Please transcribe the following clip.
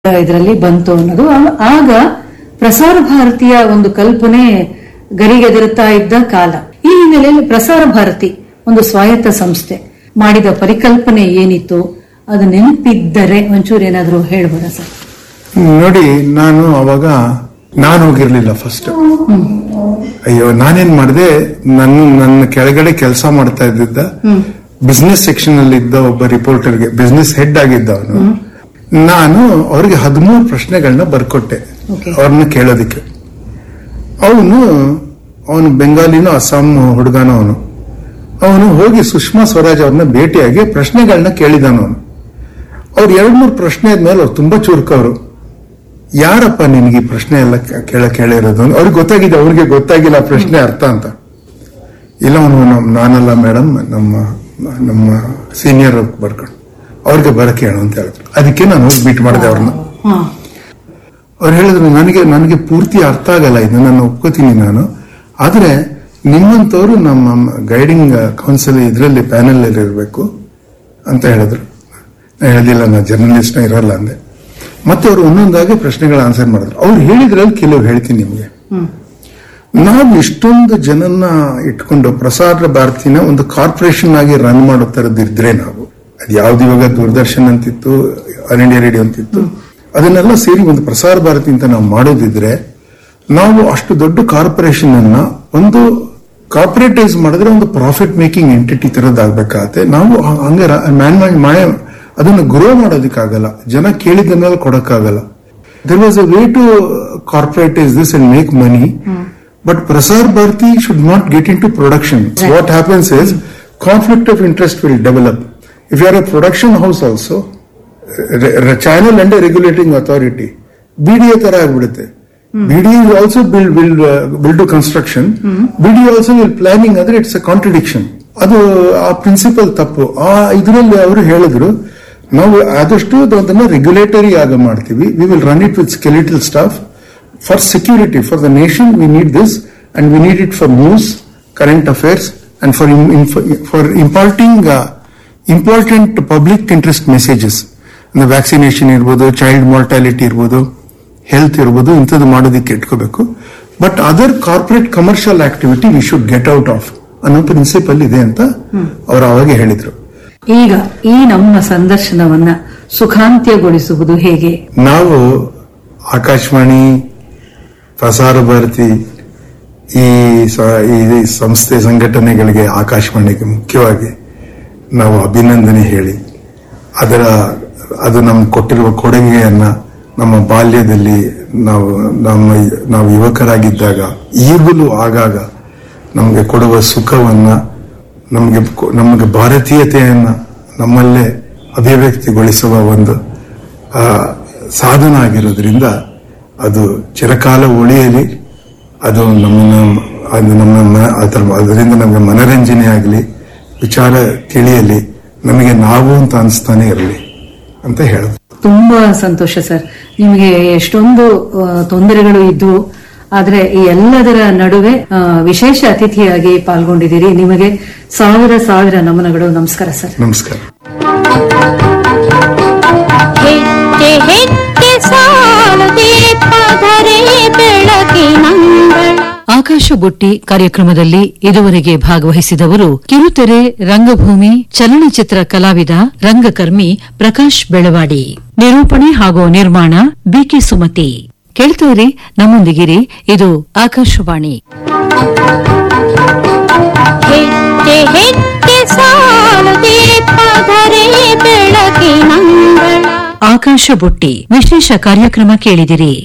ಇದರಲ್ಲಿ ಬಂತು ಅನ್ನೋದು ಆ- ಆಗ ಪ್ರಸಾರ ಭಾರತಿಯ ಒಂದು ಕಲ್ಪನೆ ಗರಿಗೆದರುತ್ತಾ ಇದ್ದ ಕಾಲ ಈ ಹಿನ್ನೆಲೆಯಲ್ಲಿ ಪ್ರಸಾರ ಭಾರತಿ ಒಂದು ಸ್ವಾಯತ್ತ ಸಂಸ್ಥೆ ಮಾಡಿದ ಪರಿಕಲ್ಪನೆ ಏನಿತ್ತು ಅದು ನೆನಪಿದ್ದರೆ ಒಂಚೂರು ಏನಾದರೂ ಹೇಳ್ಬೋದಾ ಸರ್ ನೋಡಿ ನಾನು ಅವಾಗ ನಾನು ಹೋಗಿರ್ಲಿಲ್ಲ ಫಸ್ಟ್ ಅಯ್ಯೋ ನಾನೇನ್ ಮಾಡಿದೆ ನನ್ನ ನನ್ನ ಕೆಳಗಡೆ ಕೆಲಸ ಮಾಡ್ತಾ ಇದ್ದಿದ್ದ ಬಿಸ್ನೆಸ್ ಸೆಕ್ಷನ್ ಅಲ್ಲಿ ಇದ್ದ ಒಬ್ಬ ರಿಪೋರ್ಟರ್ಗೆ ಬಿಸ್ನೆಸ್ ಹೆಡ್ ಆಗಿದ್ದ ಅವನು ನಾನು ಅವ್ರಿಗೆ ಹದಿಮೂರು ಪ್ರಶ್ನೆಗಳನ್ನ ಬರ್ಕೊಟ್ಟೆ Okay. ಅವ್ರನ್ನ ಕೇಳೋದಕ್ಕೆ ಅವನು ಅವನು ಬೆಂಗಾಲಿನೋ ಅಸ್ಸಾಂ ಹುಡುಗನೋ ಅವನು ಅವನು ಹೋಗಿ ಸುಷ್ಮಾ ಸ್ವರಾಜ್ ಅವ್ರನ್ನ ಭೇಟಿಯಾಗಿ ಪ್ರಶ್ನೆಗಳನ್ನ ಕೇಳಿದಾನ ಅವನು ಅವ್ರು ಎರಡ್ ಮೂರು ಪ್ರಶ್ನೆ ಆದ್ಮೇಲೆ ಅವ್ರು ತುಂಬಾ ಚುರುಕವ್ರು ಯಾರಪ್ಪ ನಿನಗೆ ಈ ಪ್ರಶ್ನೆ ಎಲ್ಲ ಕ- ಕೇಳ ಕೇಳಿರೋದು ಅಂತ ಅವ್ರಿಗೆ ಗೊತ್ತಾಗಿದೆ ಅವ್ರಿಗೆ ಗೊತ್ತಾಗಿಲ್ಲ ಆ ಪ್ರಶ್ನೆ ಅರ್ಥ ಅಂತ ಇಲ್ಲ ಅವನು ನಾನಲ್ಲ ಮೇಡಮ್ ನಮ್ಮ ನಮ್ಮ ಸೀನಿಯರ್ ಬರ್ಕೊಂಡು ಅವ್ರಿಗೆ ಬರಕ್ಕೆ ಹೇಳು ಅಂತ ಹೇಳಿದ್ರು ಅದಕ್ಕೆ ನಾನು ಹೋಗಿ ಮೀಟ್ ಮಾಡಿದೆ ಅವ್ರನ್ನ ಹಾ ಅವ್ರು ಹೇಳಿದ್ರು ನನಗೆ ನನಗೆ ಪೂರ್ತಿ ಅರ್ಥ ಆಗಲ್ಲ ಇದು ನಾನು ಒಪ್ಕೋತೀನಿ ನಾನು ಆದ್ರೆ ನಿಮ್ಮಂತವ್ರು ನಮ್ಮ ಗೈಡಿಂಗ್ ಕೌನ್ಸಿಲ್ ಇದರಲ್ಲಿ ಪ್ಯಾನೆಲ್ ಅಲ್ಲಿ ಇರಬೇಕು ಅಂತ ಹೇಳಿದ್ರು ನಾನು ಹೇಳಿಲ್ಲ ನಾನು ಜರ್ನಲಿಸ್ಟ್ ಇರಲ್ಲ ಅಂದೆ ಮತ್ತೆ ಅವರು ಒಂದೊಂದಾಗಿ ಪ್ರಶ್ನೆಗಳ ಆನ್ಸರ್ ಮಾಡಿದ್ರು ಅವ್ರು ಹೇಳಿದ್ರಲ್ಲಿ ಕೆಲವು ಹೇಳ್ತೀನಿ ನಿಮಗೆ ನಾವು ಇಷ್ಟೊಂದು ಜನನ್ನ ಇಟ್ಕೊಂಡು ಪ್ರಸಾರ ಭಾರತಿನ ಒಂದು ಕಾರ್ಪೊರೇಷನ್ ಆಗಿ ರನ್ ಮಾಡೋ ತರದಿದ್ರೆ ನಾವು ಅದು ಯಾವ್ದು ಇವಾಗ ದೂರದರ್ಶನ್ ಅಂತಿತ್ತು ಆಲ್ ಇಂಡಿಯಾ ರೇಡಿಯೋ ಅಂತಿತ್ತು ಅದನ್ನೆಲ್ಲ ಸೇರಿ ಒಂದು ಪ್ರಸಾರ ಭಾರತಿ ಅಂತ ನಾವು ಮಾಡೋದಿದ್ರೆ ನಾವು ಅಷ್ಟು ದೊಡ್ಡ ಕಾರ್ಪೊರೇಷನ್ ಅನ್ನ ಒಂದು ಕಾರ್ಪೊರೇಟೈಸ್ ಮಾಡಿದ್ರೆ ಒಂದು ಪ್ರಾಫಿಟ್ ಮೇಕಿಂಗ್ ಎಂಟಿಟಿ ತರದಾಗಬೇಕಾಗತ್ತೆ ನಾವು ಹ- ಹಂಗೆ ಮ್ಯಾನ್ ಮಾಡಿ ಅದನ್ನು ಗ್ರೋ ಮಾಡೋದಕ್ಕಾಗಲ್ಲ ಜನ ಕೇಳಿದ್ದನ್ನೆಲ್ಲ ಕೊಡಕ್ಕಾಗಲ್ಲ there was a way to corporatize this and make money but prasar bharati should not get into production what happens is conflict of interest will develop if you are a production house also re- re- channel and a regulating authority BDA ತರ ಆಗ್ಬಿಡುತ್ತೆ BDA will also build will uh, will do construction BDA also will planning ಅಂದ್ರೆ it's a contradiction ಅದು ಆ principal ತಪ್ಪು ಆ ಇದರಲ್ಲಿ ಅವರು ಹೇಳಿದ್ರು ನಾವು ಆದಷ್ಟು ಅದನ್ನ ರೆಗ್ಯುಲೇಟರಿ ಆಗ ಮಾಡ್ತೀವಿ we will run it with skeletal staff for security for the nation we need this and we need it for news current affairs and for for imparting important public interest messages ಅಂದ್ರೆ vaccination ಇರ್ಬೋದು child mortality ಇರ್ಬೋದು health ಇರ್ಬೋದು ಇಂಥದ್ದು ಮಾಡೋದಕ್ಕೆ ಇಟ್ಕೋಬೇಕು but other corporate commercial activity we should get out of ಅನ್ನೋ principle ಇದೆ ಅಂತ ಅವರು ಅವಾಗ ಹೇಳಿದ್ರು ಈಗ ಈ ನಮ್ಮ ಸಂದರ್ಶನವನ್ನ ಸುಖಾಂತ್ಯಗೊಳಿಸುವುದು ಹೇಗೆ ನಾವು ಆಕಾಶವಾಣಿ ಪ್ರಸಾರ ಭಾರತಿ ಈ ಸ- ಈ ಸಂಸ್ಥೆ ಸಂಘಟನೆಗಳಿಗೆ ಆಕಾಶವಾಣಿಗೆ ಮುಖ್ಯವಾಗಿ ನಾವು ಅಭಿನಂದನೆ ಹೇಳಿ ಅದರ ಅದು ನಮ್ಗೆ ಕೊಟ್ಟಿರುವ ಕೊಡುಗೆಯನ್ನ ನಮ್ಮ ಬಾಲ್ಯದಲ್ಲಿ ನಾವು ನಮ್ಮ ನಾವು ಯುವಕರಾಗಿದ್ದಾಗ ಈಗಲೂ ಆಗಾಗ ನಮಗೆ ಕೊಡುವ ಸುಖವನ್ನ ನಮಗೆ ಕೊ- ನಮಗೆ ಭಾರತೀಯತೆಯನ್ನ ನಮ್ಮಲ್ಲೇ ಅಭಿವ್ಯಕ್ತಿಗೊಳಿಸುವ ಒಂದು ಆ, ಸಾಧನ ಆಗಿರೋದ್ರಿಂದ ಅದು ಚಿರಕಾಲ ಉಳಿಯಲಿ ಅದು ನಮ್ಮನ್ನ ಅದು ನಮ್ಮ ಮ- ಅದರ ಅದರಿಂದ ನಮಗೆ ಮನರಂಜನೆ ಆಗಲಿ ವಿಚಾರ ತಿಳಿಯಲಿ ನಮಗೆ ನಾವು ಅಂತ ಅನಿಸ್ತಾನೆ ಇರಲಿ ಅಂತ ಹೇಳೋದು ತುಂಬಾ ಸಂತೋಷ ಸರ್ ನಿಮಗೆ ಎಷ್ಟೊಂದು ಆ, ತೊಂದರೆಗಳು ಇದ್ದು ಆದ್ರೆ ಈ ಎಲ್ಲದರ ನಡುವೆ ಆ, ವಿಶೇಷ ಅತಿಥಿಯಾಗಿ ಪಾಲ್ಗೊಂಡಿದ್ದೀರಿ ನಿಮಗೆ ಸಾವಿರ ಸಾವಿರ ನಮನಗಳು ನಮಸ್ಕಾರ ಸರ್ ನಮಸ್ಕಾರ ಹೆಜ್ಜೆ ಹೆಜ್ಜೆ ಸಾಲು ದೀಪಧರೆ ಬೆಳಕಿನಂಗಳ ಆಕಾಶ ಬುಟ್ಟಿ ಕಾರ್ಯಕ್ರಮದಲ್ಲಿ ಇದುವರೆಗೆ ಭಾಗವಹಿಸಿದವರು ಕಿರುತೆರೆ ರಂಗಭೂಮಿ ಚಲನಚಿತ್ರ ಕಲಾವಿದ ರಂಗಕರ್ಮಿ ಪ್ರಕಾಶ್ ಬೆಳವಾಡಿ ನಿರೂಪಣೆ ಹಾಗೂ ನಿರ್ಮಾಣ ಬಿಕೆ ಸುಮತಿ ಕೇಳ್ತೀರಿ ನಮ್ಮೊಂದಿಗಿರಿ ಇದು ಆಕಾಶವಾಣಿ ಹೆಜ್ಜೆ ಹೆಜ್ಜೆ ಸಾಲು ದೀಪಧರೆ ಬೆಳಕಿನಂಗಳ ಆಕಾಶ ಬುಟ್ಟಿ ವಿಶೇಷ ಕಾರ್ಯಕ್ರಮ ಕೇಳಿದಿರಿ